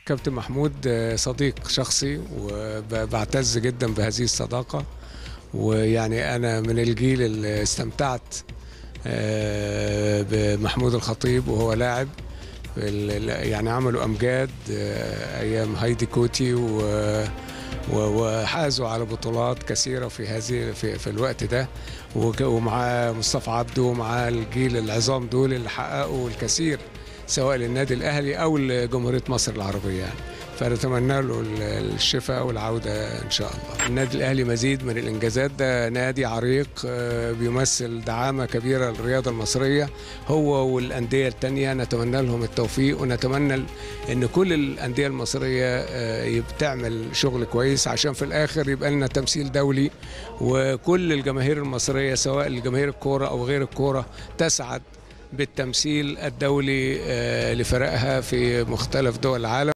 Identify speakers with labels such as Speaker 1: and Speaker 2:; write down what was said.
Speaker 1: كابتن محمود آه، صديق شخصي وبعتز جدا بهذه الصداقة ويعني أنا من الجيل اللي استمتعت آه، بمحمود الخطيب وهو لاعب ال- ال- يعني عملوا أمجاد آه، أيام هايدي كوتي و و- وحازوا على بطولات كثيرة في هذه في, في الوقت ده وك- ومعاه مصطفى عبده ومعاه الجيل العظام دول اللي حققوا الكثير سواء للنادي الأهلي أو لجمهورية مصر العربية يعني فنتمنى له ال- الشفاء والعودة إن شاء الله النادي الأهلي مزيد من الإنجازات ده نادي عريق آه، بيمثل دعامة كبيرة للرياضة المصرية هو والأندية التانية نتمنى لهم التوفيق ونتمنى أن كل الأندية المصرية آه، بتعمل شغل كويس عشان في الآخر يبقى لنا تمثيل دولي وكل الجماهير المصرية سواء الجماهير الكورة أو غير الكورة تسعد بالتمثيل الدولي آه، لفرقها في مختلف دول العالم